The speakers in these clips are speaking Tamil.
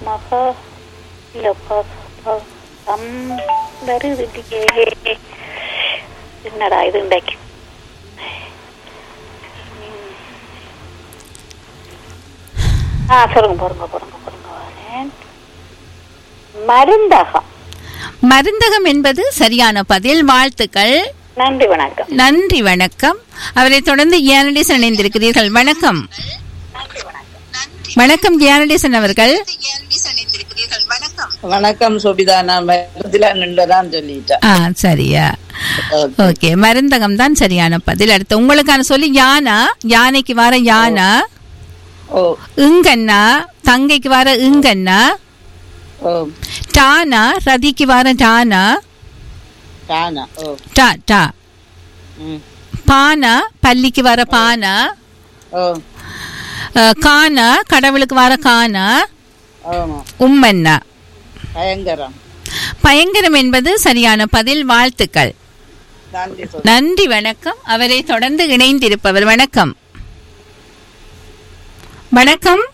மகா இல்ல ப- ப- தம் வருது இல்லையே. என்னடா இது இன்றைக்கு ம். ஆ சொல்லுங்க போடுங்க போடுங்க போடுங்க வரேன். மருந்தகம் மருந்தகம் என்பது சரியான பதில் வாழ்த்துக்கள் நன்றி வணக்கம் நன்றி வணக்கம் அவரை தொடர்ந்து ஜியானடேசன் இணைந்திருக்கிறீர்கள் வணக்கம் வணக்கம் ஜியானடேசன் அவர்கள் வணக்கம் சுபிதா நான் மருந்துல நின்றுதான் சொல்லிட்டேன் ஆ சரியா ஓகே மருந்தகம் தான் சரியான பதில் அடுத்து உங்களுக்கான சொல்லி யானா யானைக்கு வர யானா ஓ இங்கண்ணா தங்கைக்கு வர இங்கண்ணா ஓ டானா ரதிக்கு வர டானா தானா ஓ டா டா ம் பானா பள்ளிக்கு வர பானா ஓ அஹ், கானா கடவுளுக்கு வர கானா ஆமா உம்மன்னா பயங்கரம் பயங்கரம் என்பது சரியான பதில் வாழ்த்துக்கள் நன்றி சொல் நன்றி வணக்கம் அவரை தொடர்ந்து இணைந்திருப்பவர் வணக்கம் வணக்கம்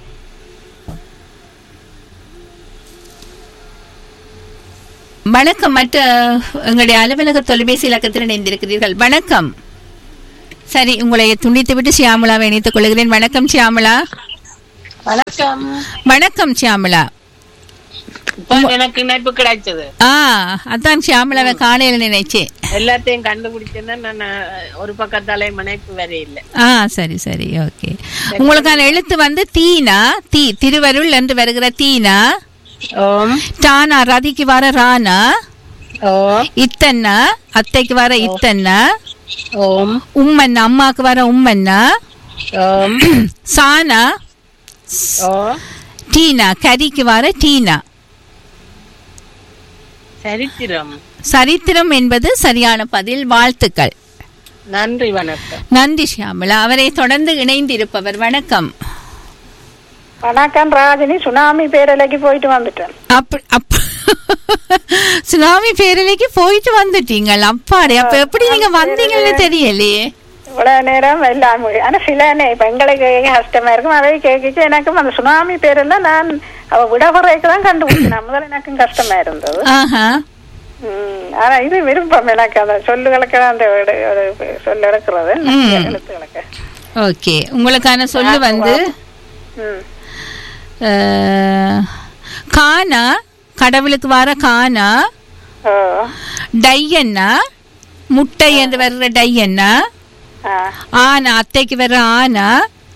வணக்கம் மற்ற எங்களுடைய அலுவலக தொலைபேசி இலக்கத்தில் இணைந்திருக்கிறீர்கள் வணக்கம் சரி உங்களை துண்டித்து விட்டு சியாமலாவை இணைத்துக் கொள்கிறேன் வணக்கம் சியாமலா வணக்கம் வணக்கம் சியாமலா இப்ப எனக்கு இணைப்பு கிடைச்சது ஆ அதான் சியாமலாவை காலையில நினைச்சேன் எல்லாத்தையும் கண்டுபிடிச்சேன்னா நான் அஹ், ஒரு பக்கத்தாலே இணைப்பு வர இல்ல ஆ சரி சரி ஓகே உங்களுக்கான எழுத்து வந்து தீனா தீ திருவருள் என்று வருகிற தீனா ஓம் டானா ரதிக்கு வர ரானா ஓ இத்தன்னா அத்தைக்கு வர இத்தன்னா ஓம் உம்மன்னா அம்மாக்கு வர உம்மன்னா ஓம் சானா ஓ டீனா கரிக்கு வர டீனா சரித்திரம் சரித்திரம் என்பது சரியான பதில் வாழ்த்துக்கள் நன்றி வணக்கம் நன்றி ஷியாமலா அவரை தொடர்ந்து இணைந்திருப்பவர் வணக்கம் வணக்கம் ராஜினி சுனாமி பேரலைக்கு போயிட்டு வந்துட்டேன் அப்ப அப்ப சுனாமி பேரலைக்கு போயிட்டு வந்துட்டீங்கள் அப்பாடி அப்ப எப்படி நீங்க வந்தீங்கன்னு தெரியலையே இவ்வளவு நேரம் எல்லாம் ஆனா சில நே- இப்ப எங்களுக்கு கஷ்டமா இருக்கும் அதை கேட்கிச்சு எனக்கும் அந்த சுனாமி பேரெல்லாம் நான் அவ விடபுறைக்கு தான் கண்டுபிடிச்சேன் முதல்ல எனக்கும் கஷ்டமா இருந்தது ஆஹா உம் ஆனா இது விருப்பம் எனக்கு அந்த சொல்லுகளுக்கு அந்த ஒரு- ஒரு சொல்லு எடுக்கிறது ம். எழுத்துகளுக்கு ஓகே உங்களுக்கான சொல்லு வந்து ம் அஹ், கானா கடவுளுக்கு வர கானா ஓ டையன்னா முட்டை என்று வர்ற டையன்னா ஆ ஆனா அத்தைக்கு வர்ற ஆனா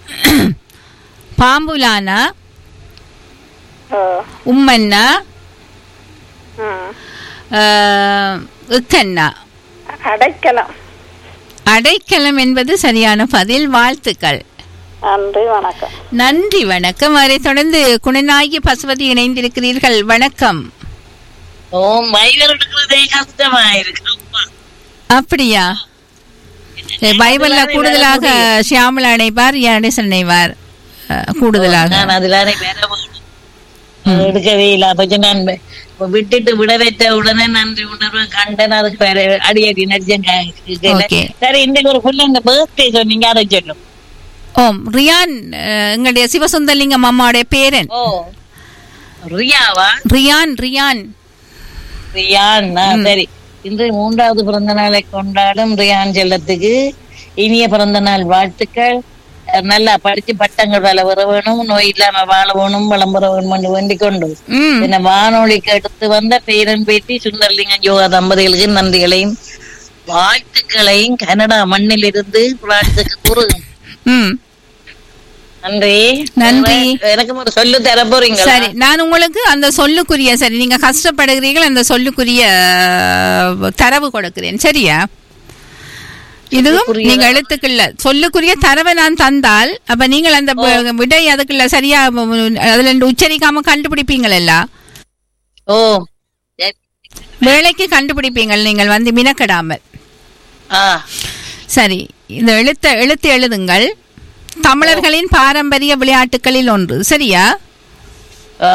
பாம்புலானா ஓ உம்மன்னா ம் அஹ், இக்கண்ணா அடைக்கலாம் அடைக்கலம் என்பது சரியான பதில் வாழ்த்துக்கள் நன்றி வணக்கம் நன்றி வணக்கம் அவரை தொடர்ந்து குணநாயகி பசுபதி இணைந்திருக்கிறீர்கள் வணக்கம் ஓ மைவர் எடுக்கிறதே கஷ்டமா இருக்கு அப்பா. அப்படியா ஏ, பைபிள்ல கூடுதலாக ஷியாமலா அணைவார் யானேசன் அணைவார் அஹ், கூடுதலாக நான் அதுல வேற வேணும் எடுக்கவே இல்ல அப்ப நான் வி- விட்டுட்டு விட வைத்த உடனே நன்றி உணர்வு கண்டேன் அதுக்கு வேற அடியடி நடிச்சேன் Okay. சரி இன்றைக்கு ஒரு புள்ள இந்த பர்த்டே சொன்னீங்க அதை சொல்லும் ஓம் ரியான் அஹ், எங்களுடைய சிவசுந்தரலிங்கம் அம்மாவுடைய பேரன் ஓ ரியாவா ரியான் ரியான் ரியான் ஆ, சரி இன்று மூன்றாவது பிறந்த நாளை கொண்டாடும் ரியான் செல்லத்துக்கு இனிய பிறந்த நாள் வாழ்த்துக்கள் அஹ் நல்லா படிச்சு பட்டங்கள் பல வர வேணும் நோய் இல்லாம வாழ வேணும் வளம் பெற வேணும் என்று வேண்டிக் கொண்டு ம் என்ன வானொலிக்கு அடுத்து வந்த பேரன் பேட்டி சுந்தர்லிங்கம் யோகா தம்பதிகளுக்கு நன்றிகளையும் வாழ்த்துக்களையும் கனடா மண்ணில் இருந்து வாழ்த்துக்கு கூறுகிறேன் ம் நன்றி நன்றி. எனக்கும் ஒரு சொல்லு தர போறீங்களா சரி நான் உங்களுக்கு அந்த சொல்லுக்குரிய சரி நீங்க கஷ்டப்படுகிறீர்கள் அந்த சொல்லுக்குரிய அஹ், தரவு கொடுக்கிறேன் சரியா இதுவும் சொல்லுக்குரிய- நீங்க எழுத்துக்கள்ல சொல்லுக்குரிய தரவை நான் தந்தால் அப்ப நீங்கள் அந்த ப- விடை அதுக்குள்ள சரியா உம், அதுல இருந்து உச்சரிக்காம கண்டுபிடிப்பீங்களல்ல ஓ சரி. வேலைக்கு கண்டுபிடிப்பீங்கள் நீங்கள் வந்து மினக்கடாமல் ஆ சரி இந்த எழுத்த எழுத்து எழுதுங்கள் தமிழர்களின் பாரம்பரிய விளையாட்டுகளில் ஒன்று சரியா ஆ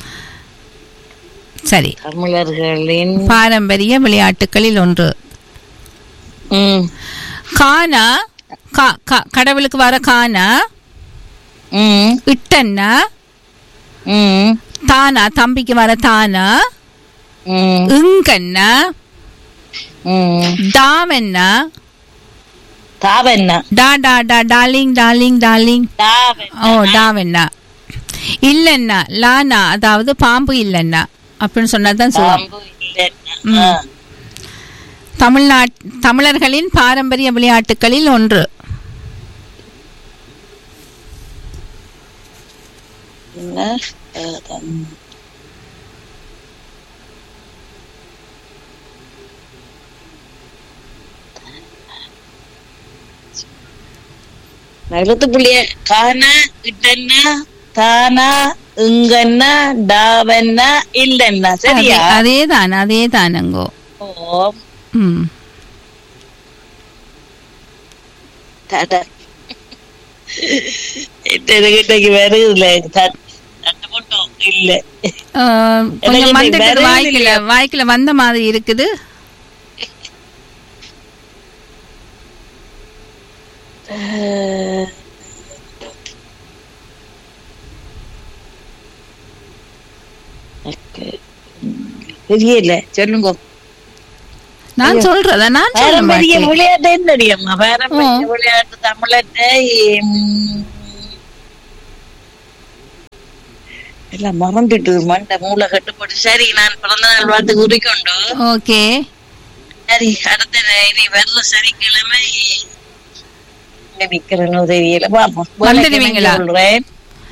சரி தமிழர்களின் பாரம்பரிய விளையாட்டுகளில் ஒன்று ம் கானா கா- கா- கடவுளுக்கு வர கானா ம் இட்டன்னா ம் தானா தம்பிக்கு வர தானா ம், இங்கண்ணா ம். தாவண்ணா தாவண்ணா டா டா டா டார்லிங் டார்லிங் டார்லிங் தாவண்ணா ஓ டாவண்ணா இல்லண்ணா லானா அதாவது பாம்பு இல்லண்ணா அப்படின்னு சொன்னாதான் சொல்லுவோம் பாம்பு இல்லைன்னா. ஆ. தமிழ்நாட் தமிழர்களின் பாரம்பரிய விளையாட்டுகளில் ஒன்று என்ன அதான். எழுத்து புள்ளிய கானா இட்டன்னா தானா இங்கன்னா டாவன்னா இல்லன்னா சரியா அதே தான் அதே தானங்கோ ஓ ம் டாடா இன்னைக்கு வருதுல தட்டு போட்டோம் இல்ல ஆஹ், கொஞ்சம் எனக்கு இந்த வந்துட்டு விரல் வாய்க்குல இல்லையா? வாய்க்குல வந்த மாதிரி இருக்குது தெரியல சொல்லுங்க நான் சொல்றத நான் சொல்ல பாரம்பரிய மாட்டேன் விளையாட்டு என்னடியம்மா பாரம்பரிய ஆ. விளையாட்டு தமிழத்தை ம், எல்லாம் மறந்துட்டு மண்டை மூளை கட்டுப்பட்டு சரி நான் பிறந்த நாள் வாழ்த்து குறிக்கொண்டு ஓகே சரி அடுத்த இனி வரல சனிக்கிழமை எங்க நிக்கிறேன்னு தெரியல பாப்போம் வந்துடுவீங்களா? சொல்றேன்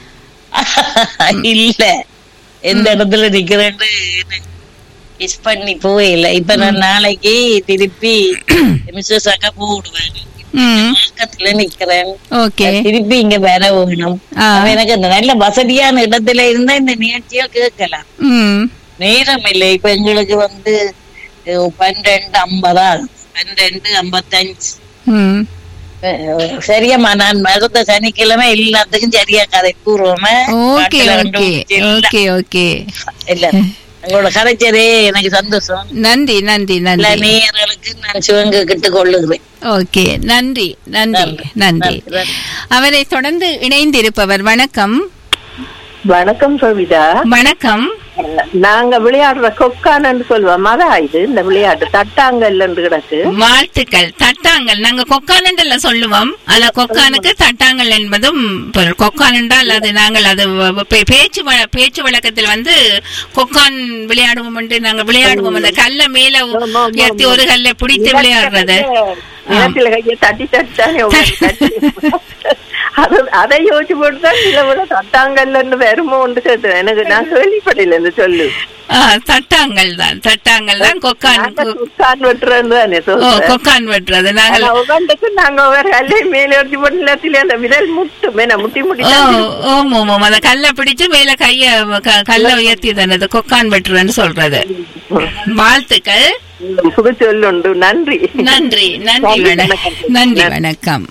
இல்ல எந்த இடத்துல நிக்கிறேன்னு மிஸ் பண்ணி போயில இப்ப நான் நாளைக்கு திருப்பி மிஸ்ஸஸ் அக்கா போடுவேன் ம் பக்கத்துல நிக்கிறேன் ஓகே திருப்பி இங்க வர வேணும் ஆ. அவன் எனக்கு அந்த நல்ல வசதியான இடத்துல இருந்தா இந்த நிகழ்ச்சியை கேட்கலாம் ம் நேரம் இல்லை இப்ப எங்களுக்கு வந்து அஹ், பன்னிரெண்டு ஐம்பதா பன்னிரெண்டு ஐம்பத்தஞ்சு ம் அஹ், சரியாம்மா நான் மருந்த சனிக்கிழமை எல்லாத்துக்கும் சரியா கதை கூறுவோமே ஓகே காட்டுல ரெண்டு ஓகே மூணு இல்ல. ஓகே ஓகே இல்ல உங்களோட கதைச்சதே எனக்கு சந்தோஷம் நன்றி நன்றி எல்லா நன்றி நேயர்களுக்கு நான் சிவங்க கிட்டு கொள்ளுகிறேன் ஓகே நன்றி நன்றி நன்றி. நன்றி நன்றி. அவரை தொடர்ந்து இணைந்திருப்பவர் வணக்கம் வணக்கம் சோவிதா வணக்கம் நாங்க விளையாடுற கொக்கானன்னு சொல்லுவோம் அதான் இது இந்த விளையாட்டு தட்டாங்கல் கிடக்கு வாழ்த்துக்கள் தட்டாங்கல் நாங்க கொக்கானண்டல்ல சொல்லுவோம் அத கொக்கானுக்கு தட்டாங்கல் என்பதும் பொருள். கொக்கான் என்றால் அது நாங்கள் அது வ- பே- பேச்சு வழ- பேச்சு வழக்கத்தில் வந்து கொக்கான் விளையாடுவோம் என்று நாங்க விளையாடுவோம் அந்த கல்ல மேல உ- உயர்த்தி ஒரு கல்லை பிடித்து விளையாடுறது நிலத்துல கையை தட்டி தட்டி தானே உங்களுக்கு தட்டி. அது அதை யோசிச்சு போட்டு தான் சில விட தட்டாங்கல்னு வருமோ ஒன்று சேர்த்து எனக்கு நான் கேள்விப்படையில இந்த சொல்லு ஆ, தட்டாங்கல் தான் தட்டாங்கல் தான் கொக்கான் நாங்க கொ- சுக்கான் வெட்டுறேன்னு தானே ஓ சொல்றேன் கொக்கான் வெட்டுறது நாங்கள் ஆனா உட்காந்துக்கு நாங்க ஒரு கல்லை மேலே எடுத்து போட்டு நிலத்துல அந்த விரல் முட்டு மேல முட்டி முட்டி ஓ தான் ஓம் ஓம் ஓம் அந்த கல்லை பிடிச்சு மேல கைய க- கல்லை உயர்த்தி தானே கொக்கான் வெட்டுறன்னு சொல்றது வாழ்த்துக்கள் இருக்கும். புது சொல்லுண்டு நன்றி நன்றி நன்றி வணக்கம் நன்றி வணக்கம்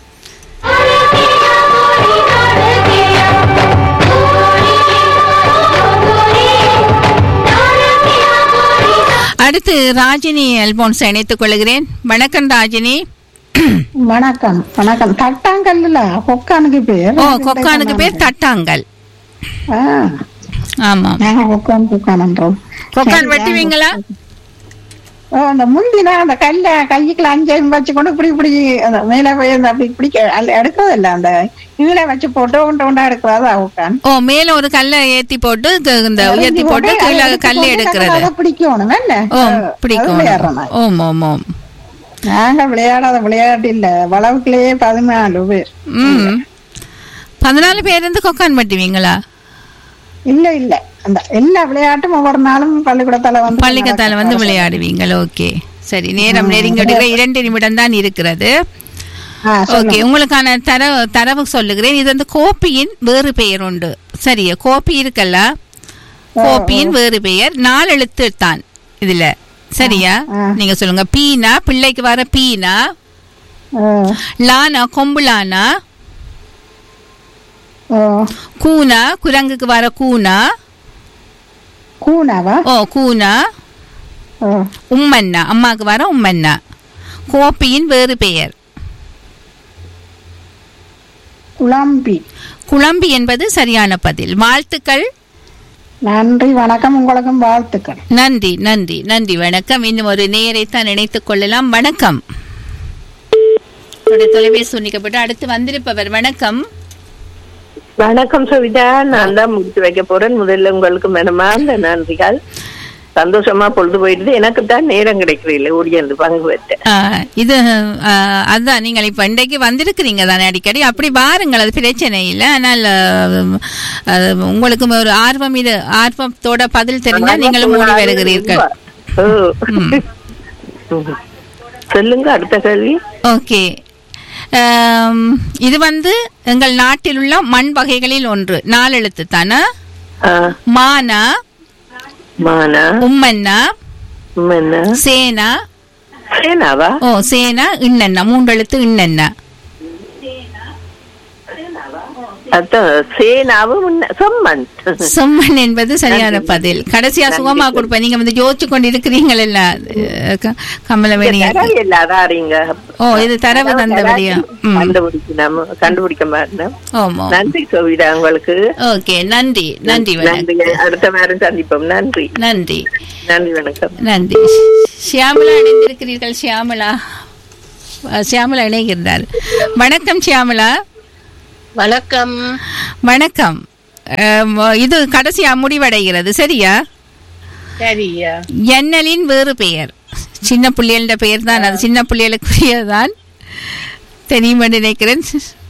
அடுத்து ராஜினி அல்போன்ஸ் இணைத்துக் கொள்கிறேன் வணக்கம் ராஜினி வணக்கம் வணக்கம் தட்டாங்கல்ல கொக்கானுக்கு பேர் ஓ கொக்கானுக்கு பேர் தட்டாங்கல் ஆ, ஆமாம் நாங்க கொக்கான் கொக்கானன்றோம் கொக்கான் வெட்டுவீங்களா ஓ அந்த முந்தினா அந்த கல்ல கைக்குள்ள அஞ்சையும் வச்சு கொண்டு இப்படி இப்படி அந்த மேல போய் அந்த அப்படி பிடிக்க அல்ல எடுக்கிறது இல்ல அந்த கீழே வச்சு போட்டு உண்டை உண்டா எடுக்கிறதா கொக்கான் ஓ மேல ஒரு கல்லை ஏத்தி போட்டு க- இந்த உயர்த்தி போட்டு கீழே கல்லை எடுக்கிறது அதை பிடிக்கணும் என்ன ஓ அது பிடிக்கும் விளையாடுறோம் ஓம் ஓம் ஓம் நாங்க விளையாடாத விளையாட்டு இல்ல வளவுக்குள்ளேயே பதினாலு பேர் ம் பதினாலு பேர் இருந்து கொக்கான் வெட்டுவீங்களா இல்ல இல்ல அந்த எல்லா விளையாட்டும் ஒவ்வொரு நாளும் பள்ளிக்கூடத்தால வந்து பள்ளிக்கத்தால வந்து விளையாடுவீங்கள் ஓகே சரி நேரம் நெருங்கி வருகிற இரண்டு நிமிடம் தான் இருக்கிறது ஆ, சொல்லுங்க. ஓகே உங்களுக்கான தரவு தரவு சொல்லுகிறேன் இது வந்து கோப்பியின் வேறு பெயர் உண்டு சரியா கோப்பி இருக்கல்ல கோப்பியின் வேறு பெயர் நாலு எழுத்து தான் இதுல சரியா நீங்க சொல்லுங்க பீனா பிள்ளைக்கு வர பீனா ஆ, லானா கொம்புலானா ஓ, கூனா குரங்குக்கு வர கூனா கூனாவா ஓ கூனா ஓ, உம்மன்னா அம்மாக்கு வர உம்மன்னா கோப்பியின் வேறு பெயர் குழம்பி குழம்பி என்பது சரியான பதில் வாழ்த்துக்கள் நன்றி வணக்கம் உங்களுக்கும் வாழ்த்துக்கள் நன்றி நன்றி நன்றி வணக்கம் இன்னும் ஒரு நேரைத்தான் இணைத்துக் கொள்ளலாம் வணக்கம் உங்களுடைய தொலைபேசி துண்டிக்கப்பட்டு அடுத்து வந்திருப்பவர் வணக்கம் வணக்கம் சவிதா நான் தான் முடிச்சு வைக்க போறேன் முதல்ல உங்களுக்கு மனமார்ந்த நன்றிகள் சந்தோஷமா பொழுது போயிடுது எனக்கு தான் நேரம் கிடைக்கிறீங்களே ஓடியாந்து பங்கு பெற்றேன் ஆ, இது ஆ, அதுதான் நீங்கள் இப்ப இன்றைக்கு வந்திருக்கிறீங்க தானே அடிக்கடி அப்படி பாருங்கள் அது பிரச்சனை இல்லை ஆனால் ஆ, அது உங்களுக்கு ஒரு ஆர்வம் இது ஆர்வத்தோட பதில் தெரிந்தால் நீங்களும் ஓடி வருகிறீர்கள் ஓ. ம். ம். சொல்லுங்க அடுத்த கேள்வி ஓகே ஆம், இது வந்து எங்கள் நாட்டில் உள்ள மண் வகைகளில் ஒன்று நாலெழுத்து தானே ஆ, மானா மானா உம்மன்னா என்ன சேனா சேனாவா ஓ சேனா இன்னன்னா மூன்றெழுத்து இன்னன்னா அதான் சேனாவும் முன்ன- செம்மன் சும்மன் என்பது சரியான பதில் கடைசியா சுகமா கொடுப்பேன் நீங்க வந்து யோசிச்சு கொண்டு இருக்கிறீங்களா கமலவேணி தரவு இல்லாதாரீங்க ஓ இது தரவு தந்தபடியா ம் கண்டுபிடிக்கணும் கண்டுபிடிக்க மாட்டேன் ஓமோ நன்றி சோவிதா உங்களுக்கு ஓகே நன்றி நன்றி நன்றி வணக்கம் அடுத்த வாரம் சந்திப்போம் நன்றி நன்றி நன்றி வணக்கம் நன்றி ஷியாமலா இணைந்திருக்கிறீர்கள் ஷியாமலா அஹ், ஷியாமலா இணைகிறார் வணக்கம் ஷியாமலா வணக்கம் வணக்கம் அஹ், இது கடைசியா முடிவடைகிறது சரியா சரியா எண்ணலின் வேறு பெயர் சின்ன புள்ளியல்ட பெயர் தான் அது சின்ன புள்ளியலுக்குரியதான் தெரியும் என்று நினைக்கிறேன்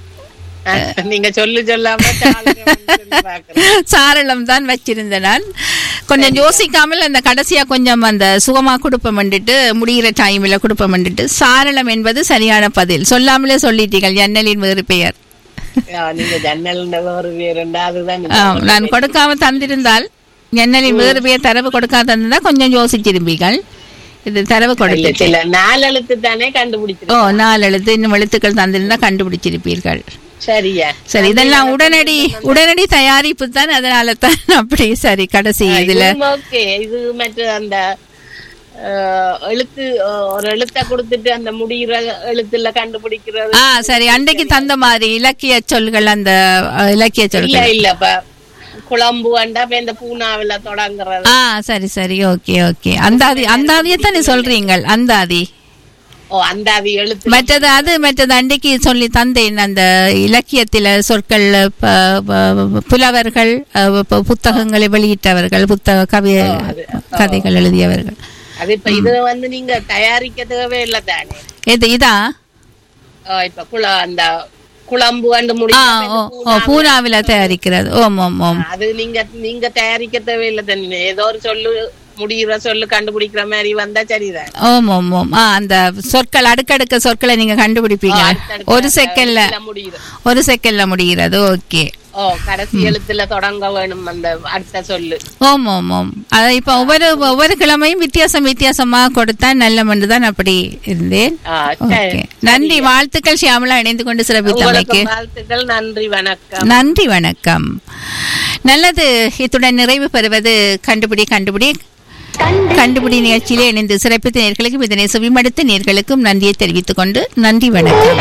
நீங்க சொல்லு சொல்லாம சாளரம் சொல்லி பார்க்கிறேன். சாரளம் தான் வச்சிருந்தேன் நான் கொஞ்சம் யோசிக்காமல் அந்த கடைசியா கொஞ்சம் அந்த சுகமா குடுப்பம் வந்துட்டு முடிகிற டைம்ல குடுப்பம் வந்துட்டு சாரளம் என்பது சரியான பதில் சொல்லாமலே சொல்லிட்டீர்கள் எண்ணலின் வேறு பெயர் ஆ, நீங்க ஜன்னல் ஒரு வேறுண்டா அதுதான் நீங்க ஆம், நான் கொடுக்காம தந்திருந்தால் எண்ணலின் வேறு பெயர் தரவு கொடுக்காம தந்திருந்தா கொஞ்சம் யோசிச்சிருப்பீர்கள் இது தரவு இல்ல, கொடுத்து சில நாலெழுத்து தானே ஓ கண்டுபிடிச்சிருக்கோம் நாலு எழுத்து இன்னும் எழுத்துக்கள் தந்திருந்தா கண்டுபிடிச்சிருப்பீர்கள் சரியா சரி இதெல்லாம் உடனடி உடனடி தயாரிப்பு தான் அதனால தான் அப்படி சரி கடைசி இதுல ஓகே இது மற்ற அந்த அஹ், எழுத்து அஹ், ஒரு எழுத்த கொடுத்துட்டு அந்த முடிகிற எழுத்துல கண்டுபிடிக்கிறது ஆ சரி அன்றைக்கு தந்த மாதிரி இலக்கிய சொல்கள் அந்த அஹ், இலக்கிய இல்ல சொல்கள் இல்ல இப்ப குழம்பு வண்டா இப்ப இந்த பூனாவில தொடங்குறது ஆ சரி சரி ஓகே ஓகே அந்தாதி அந்தாதியத்தான் நீ சொல்றீங்கள் அந்தாதி ஓ அந்த அது எழுத்து மற்றது அது மற்றது அன்றைக்கு சொல்லி தந்தேன் அந்த இலக்கியத்தில சொற்கள் ப- ப- புலவர்கள் அஹ், ப- புத்தகங்களை வெளியிட்டவர்கள் புத்தக கவி கதைகள் எழுதியவர்கள் அது இப்ப இது வந்து நீங்க தயாரிக்க தேவை இல்ல தானே இது இதா ஓ, இப்ப குள அந்த குழம்பு அண்டு ஆ முடிஞ்ச ஓ ஓ பூனாவில தயாரிக்கிறது ஓம் ஓம் ஓம் அது நீங்க நீங்க தயாரிக்க தேவையில்லை தானே ஏதோ ஒரு சொல்லு முடிகிற சொல்லு கண்டுபிடிக்கிற மாதிரி வந்தா சரிதான் ஓம் ஓம் ஓம் ஆ அந்த சொற்கள் அடுக்கடுக்க சொற்களை நீங்க கண்டுபிடிப்பீங்க அடுத்தடுத்த ஒரு செகண்ட்ல எழுத்துல முடியுது ஒரு செகண்ட்ல முடிகிறது ஓகே ஓ கடைசி எழுத்துல தொடங்க வேணும் அந்த அடுத்த சொல்லு ஓம் ஓம் ஓம் அது இப்ப ஒவ்வொரு ஒவ்வொரு கிழமையும் வித்தியாசம் வித்தியாசமா கொடுத்தா நல்ல தான் அப்படி இருந்தேன் ஆ, ஓகே சரி. நன்றி வாழ்த்துக்கள் ஷியாமலா இணைந்து கொண்டு சிறப்பித்தமைக்கு உங்களுக்கு வாழ்த்துக்கள் நன்றி வணக்கம் நன்றி வணக்கம் நல்லது இத்துடன் நிறைவு பெறுவது கண்டுபிடி கண்டுபிடி கண்டுபிடி நிகழ்ச்சியிலே இணைந்து சிறப்பித்த நேர்களுக்கும் இதனை செவிமடுத்த நேர்களுக்கும் நன்றியை தெரிவித்துக் கொண்டு நன்றி வணக்கம்